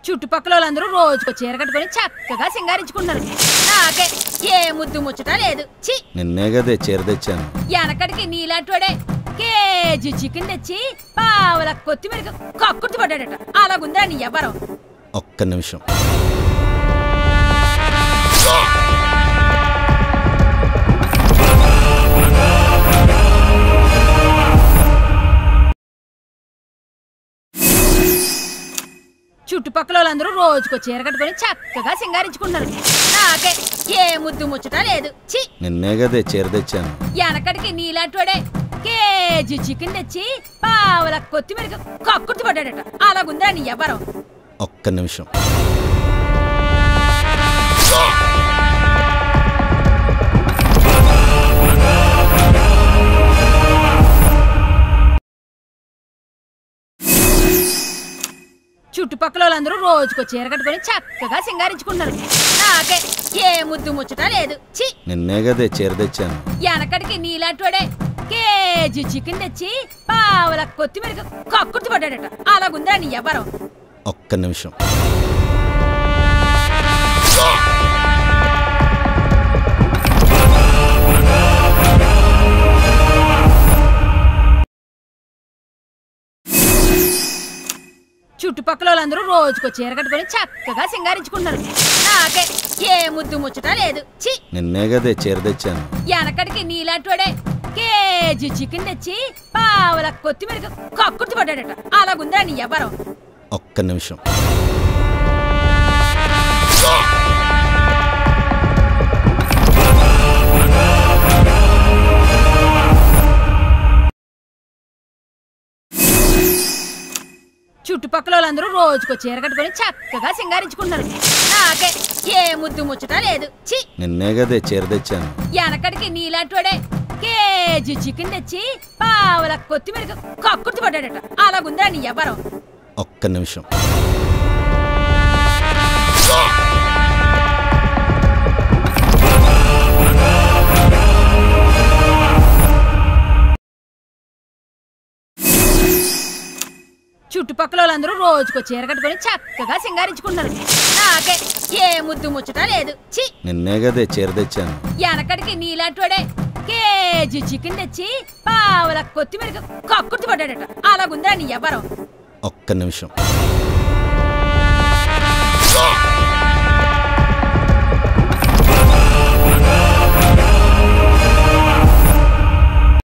చుట్టుపక్కల వాళ్ళందరూ రోజుకో చీర కట్టుకొని చక్కగా సింగారించుకుంటున్నారు నాకే ఏ ముద్దు ముచ్చట లేదు చి నిన్నే కదే చీర తెచ్చాను వెనకడికి నీలాంటోడే కేజీ చికెన్ తెచ్చి పావుల కొత్తిమీర కక్కుర్తి పడ్డాడట అలాగుందా నీ ఎవరం ఒక్క నిమిషం చుట్టుపక్కల వాళ్ళందరూ రోజుకో చీర కట్టుకొని చక్కగా సింగారించుకుంటున్నారు నాకే ఏ ముద్దు ముచ్చట లేదు చి నిన్నే కదే చీర తెచ్చాను వెనకడికి నీలాంటోడే కేజీ చికెన్ తెచ్చి పావుల కొత్తిమీర కక్కుర్తి పడ్డాడట అలాగుందా నీ ఎవరం ఒక్క నిమిషం చుట్టుపక్కల వాళ్ళందరూ రోజుకో చీర కట్టుకొని చక్కగా సింగారించుకుంటున్నారు నాకే ఏ ముద్దు ముచ్చట లేదు చి నిన్నే కదే చీర తెచ్చాను వెనకడికి నీలాంటోడే కేజీ చికెన్ తెచ్చి పావుల కొత్తిమీర కక్కుర్తి పడ్డాడట అలాగుందా నీ ఎవరం ఒక్క నిమిషం చుట్టుపక్కల వాళ్ళందరూ రోజుకో చీర కట్టుకొని చక్కగా సింగారించుకుంటున్నారు నాకే ఏ ముద్దు ముచ్చట లేదు చి నిన్నే కదే చీర తెచ్చాను వెనకడికి నీలాంటోడే కేజీ చికెన్ తెచ్చి పావుల కొత్తిమీర కక్కుర్తి పడ్డాడట అలాగుందా నీ ఎవరం ఒక్క నిమిషం చుట్టుపక్కల వాళ్ళందరూ రోజుకో చీర కట్టుకొని చక్కగా సింగారించుకుంటున్నారు నాకే ఏ ముద్దు ముచ్చట లేదు చి నిన్నే కదే చీర తెచ్చాను వెనకడికి నీలాంటోడే కేజీ చికెన్ తెచ్చి పావుల కొత్తిమీర కక్కుర్తి పడ్డాడట అలాగుందా నీ ఎవరం ఒక్క నిమిషం చుట్టుపక్కల వాళ్ళందరూ రోజుకో చీర కట్టుకొని చక్కగా సింగారించుకుంటున్నారు నాకే ఏ ముద్దు ముచ్చట లేదు చి నిన్నే కదే చీర తెచ్చాను వెనకడికి నీలాంటోడే కేజీ చికెన్ తెచ్చి పావుల కొత్తిమీర కక్కుర్తి పడ్డాడట అలాగుందా నీ ఎవరం ఒక్క నిమిషం